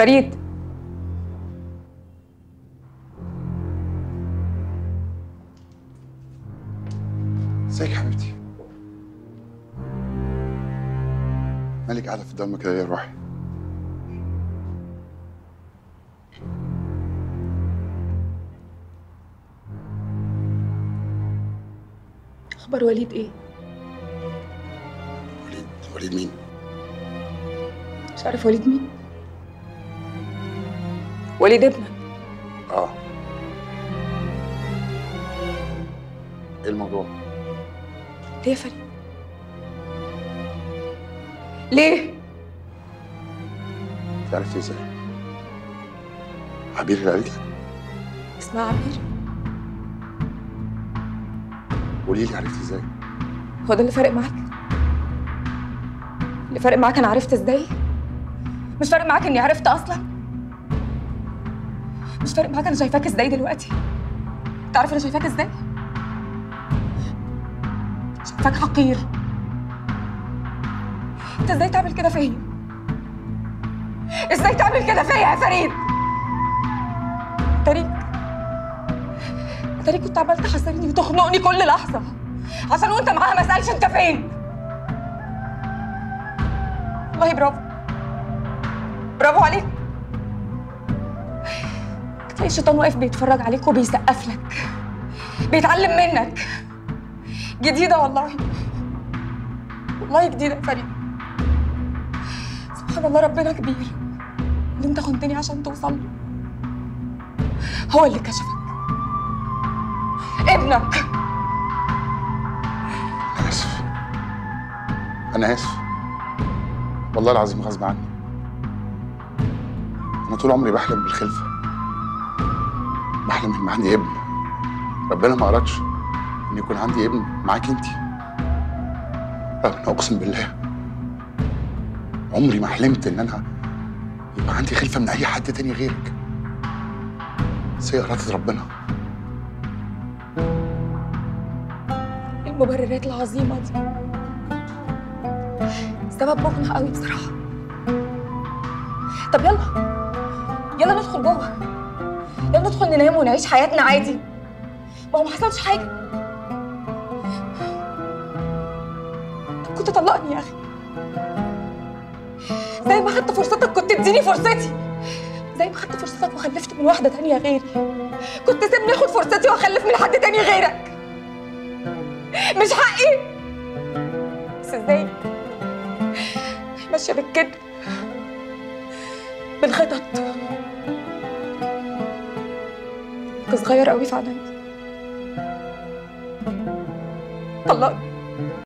فريد ازيك يا حبيبتي مالك قاعده في الضلمه كده يا روحي اخبار وليد ايه وليد وليد مين مش عارف وليد مين وليد ابنك اه ايه الموضوع ليه يا فريد ليه انت عرفتي ازاي عبير اللي قالت لك اسمها عبير قولي لي عرفتي ازاي هو ده اللي فارق معاك اللي فارق معاك انا عرفت ازاي مش فارق معاك اني عرفت اصلا مش فارق معاك انا شايفاك ازاي دلوقتي تعرف انا شايفاك ازاي شايفاك حقير انت ازاي تعمل كده فيا ازاي تعمل كده فيا يا فريد تاريك تاريك كنت عمال تحذرني وتخنقني كل لحظه عشان وانت معاها ما اسالش انت فين والله برافو برافو عليك تلاقي الشيطان واقف بيتفرج عليك وبيسقف لك بيتعلم منك جديدة والله والله جديدة يا فريد سبحان الله ربنا كبير اللي انت خنتني عشان توصل له هو اللي كشفك ابنك انا اسف انا اسف والله العظيم غصب عني انا طول عمري بحلم بالخلفه بحلم ان عندي ابن ربنا ما ارادش ان يكون عندي ابن معاك انت رغم ان اقسم بالله عمري ما حلمت ان انا يبقى عندي خلفه من اي حد تاني غيرك بس هي اراده ربنا المبررات العظيمة دي سبب مقنع قوي بصراحة طب يلا يلا ندخل جوه يلا ندخل ننام ونعيش حياتنا عادي ما هو ما حصلش حاجة طب كنت طلقني يا أخي زي ما خدت فرصتك كنت اديني فرصتي زي ما خدت فرصتك وخلفت من واحدة تانية غيري كنت سيبني اخد فرصتي واخلف من حد تاني غيرك مش حقي بس ازاي ماشيه بالكذب بالخطط انت صغير قوي في عينيا طلقني